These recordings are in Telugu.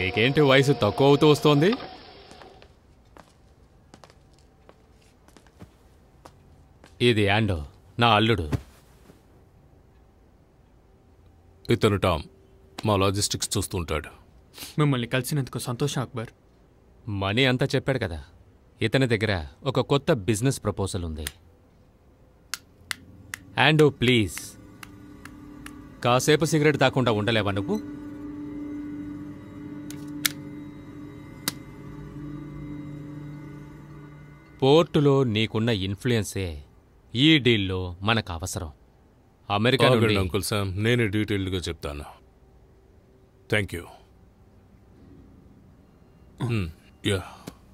నీకేంటి వయసు తక్కువ అవుతూ వస్తోంది ఇది యాండో నా అల్లుడు ఇతను టామ్ మా లాజిస్టిక్స్ చూస్తుంటాడు మిమ్మల్ని కలిసినందుకు సంతోషం అక్బర్ మనీ అంతా చెప్పాడు కదా ఇతని దగ్గర ఒక కొత్త బిజినెస్ ప్రపోజల్ ఉంది యాండో ప్లీజ్ కాసేపు సిగరెట్ తాకుండా ఉండలేవా నువ్వు పోర్టులో నీకున్న ఇన్ఫ్లుయెన్సే ఈ డీల్లో మనకు అవసరం అమెరికా ఆగండి నుండి అంకుల్ శామ్ నేనే డీటెయిల్డ్గా చెప్తాను thank you ya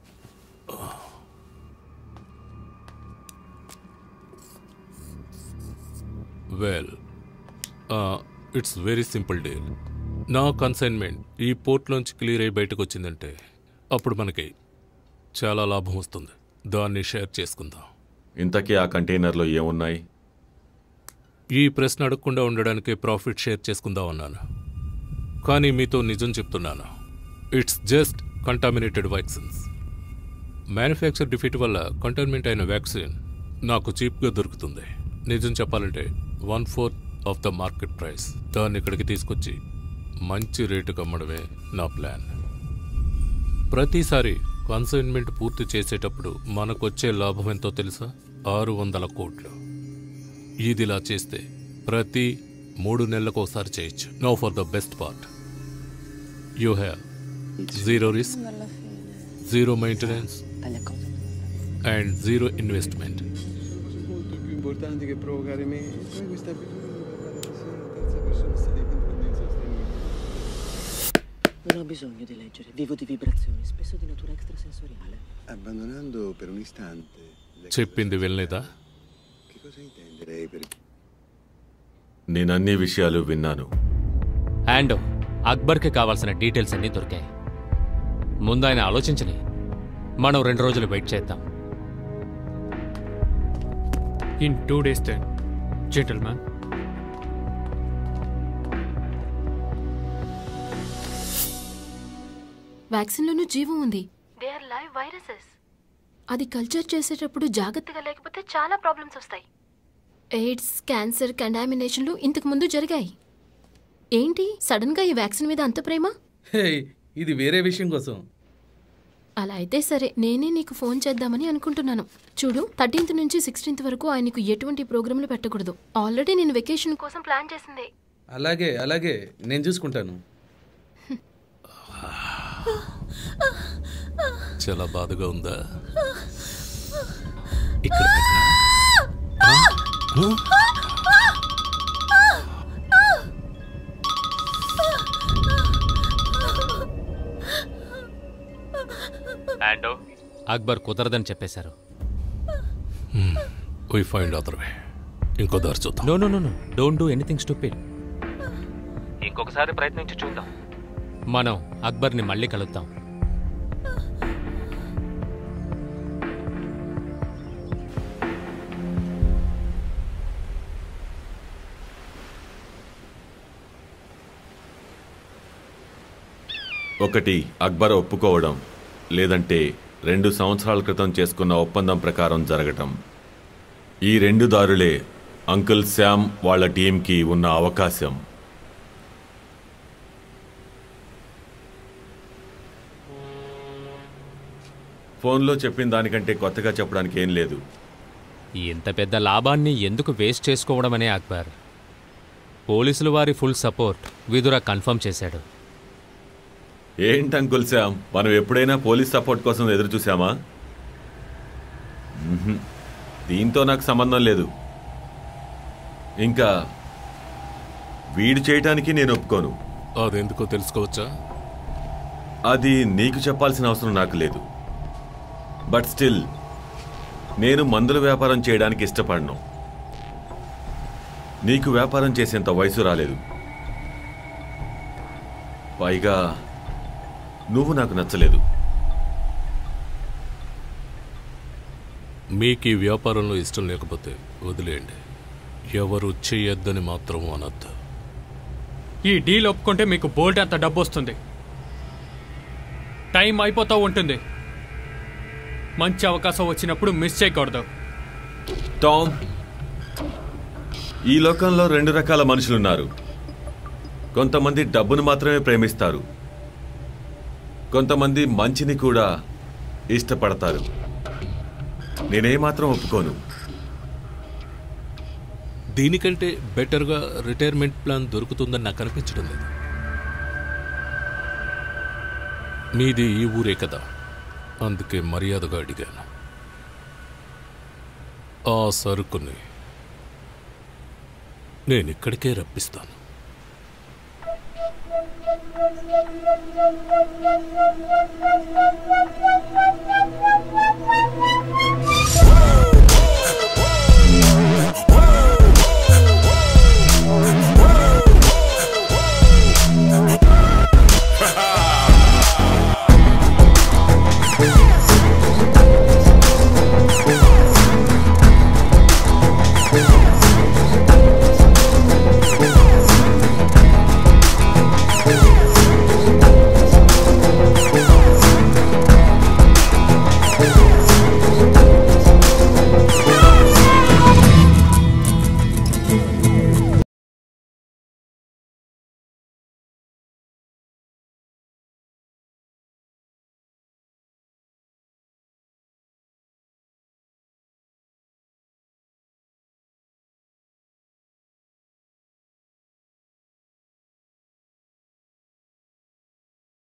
well it's very simple deal నా కన్సైన్మెంట్ ఈ పోర్ట్లోంచి క్లియర్ అయ్యి బయటకు వచ్చిందంటే అప్పుడు మనకి చాలా లాభం వస్తుంది దాన్ని షేర్ చేసుకుందాం ఇంతకీ ఆ కంటైనర్లో ఏమున్నాయి ఈ ప్రశ్న అడగకుండా ఉండడానికి ప్రాఫిట్ షేర్ చేసుకుందాం అన్నాను కానీ మీతో నిజం చెప్తున్నాను it's just contaminated vaccines manufacture defect వల్ల కంటైన్మెంట్ అయిన వ్యాక్సిన్ నాకు చీప్గా దొరుకుతుంది నిజం చెప్పాలంటే one fourth of the market price దాన్ని ఇక్కడికి తీసుకొచ్చి మంచి రేటుకు అమ్మడమే నా ప్లాన్ ప్రతిసారి కన్సైన్మెంట్ పూర్తి చేసేటప్పుడు మనకొచ్చే లాభం ఎంతో తెలుసా ఆరు వందల కోట్లు ఇదిలా చేస్తే ప్రతి మూడు నెలలకు ఒకసారి చేయొచ్చు no for the best part you have zero risk zero maintenance and zero investment molto più importanti che provocare me. E poi questa abitudine di parlare così, terza persona sta diventando insostenibile. Non ho bisogno di leggere, vivo di vibrazioni, spesso di natura extrasensoriale. Abbandonando per un istante le చెప్పింది వినలేదా Che cosa intende lei per నేను అన్ని విషయాలు విన్నాను అండ్ అక్బర్కి కావాల్సిన డీటెయిల్స్ అన్నీ దొరికాయి ముందు ఆయన ఆలోచించని మనం రెండు రోజులు వెయిట్ చేద్దాం in two days then gentleman వ్యాక్సిన్లోనూ జీవం ఉంది దే ఆర్ లైవ్ వైరసెస్ అది కల్చర్ చేసేటప్పుడు జాగ్రత్తగా లేకపోతే చాలా ప్రాబ్లమ్స్ వస్తాయి ఎయిడ్స్ క్యాన్సర్ కంటామినేషన్లు ఇంతకు ముందు జరిగాయి ఏంటి సడన్ గా ఈ వ్యాక్సిన్ మీద అంత ప్రేమ హే ఇది వేరే విషయం కోసం అలా అయితే సరే నేనే నీకు ఫోన్ చేద్దామని అనుకుంటున్నాను చూడు థర్టీన్త్ నుంచి సిక్స్టీన్త్ వరకు ఆయనకు ఎటువంటి ప్రోగ్రాంలు పెట్టకూడదు ఆల్రెడీ నేను వెకేషన్ కోసం ప్లాన్ చేసింది అలాగే అలాగే నేను చూసుకుంటాను చాలా బాధగా ఉందా అండ్ అక్బర్ కుదరదని చెప్పేశారు వీ ఫైండ్ అదర్ వే ఇంకో దారి చూద్దాం no no no no don't do anything stupid ఇంకొకసారి ప్రయత్నించి చూద్దాం మనం అక్బర్ని మళ్ళీ కలుద్దాం ఒకటి అక్బర్ ఒప్పుకోవడం లేదంటే రెండు సంవత్సరాల క్రితం చేసుకున్న ఒప్పందం ప్రకారం జరగటం ఈ రెండు దారులే అంకుల్ శ్యామ్ వాళ్ళ టీంకి ఉన్న అవకాశం ఫోన్లో చెప్పిన దానికంటే కొత్తగా చెప్పడానికి ఏం లేదు ఇంత పెద్ద లాభాన్ని ఎందుకు వేస్ట్ చేసుకోవడం అనే అక్బర్ పోలీసులు వారి ఫుల్ సపోర్ట్ విదురా కన్ఫర్మ్ చేశాడు ఏంటి అంకుల్ శ్యామ్ మనం ఎప్పుడైనా పోలీస్ సపోర్ట్ కోసం ఎదురు చూసామా మ్మ్హ్మ్. దీంతో నాకు సంబంధం లేదు ఇంకా వీడు చేయటానికి నేను ఒప్పుకోను అదెందుకో తెలుసుకోవచ్చా అది నీకు చెప్పాల్సిన అవసరం నాకు లేదు బట్ స్టిల్ నేను మందుల వ్యాపారం చేయడానికి ఇష్టపడను నీకు వ్యాపారం చేసేంత వయసు రాలేదు పైగా నువ్వు నాకు నచ్చలేదు మీకు ఈ వ్యాపారంలో ఇష్టం లేకపోతే వదిలేయండి ఎవరు చేయొద్దని మాత్రం అనొద్దు ఈ డీల్ ఒప్పుకుంటే మీకు బోల్డ్ అంత డబ్బు వస్తుంది టైం అయిపోతూ ఉంటుంది మంచి అవకాశం వచ్చినప్పుడు మిస్ చేయకూడదు టామ్ ఈ లోకంలో రెండు రకాల మనుషులున్నారు కొంతమంది డబ్బును మాత్రమే ప్రేమిస్తారు కొంతమంది మంచిని కూడా ఇష్టపడతారు నేనేమాత్రం ఒప్పుకోను దీనికంటే బెటర్గా రిటైర్మెంట్ ప్లాన్ దొరుకుతుందని నాకు అనిపించడం లేదు మీది ఈ ఊరే కదా అందుకే మర్యాదగా అడిగాను ఆ సరుకుని నేను ఇక్కడికే రప్పిస్తాను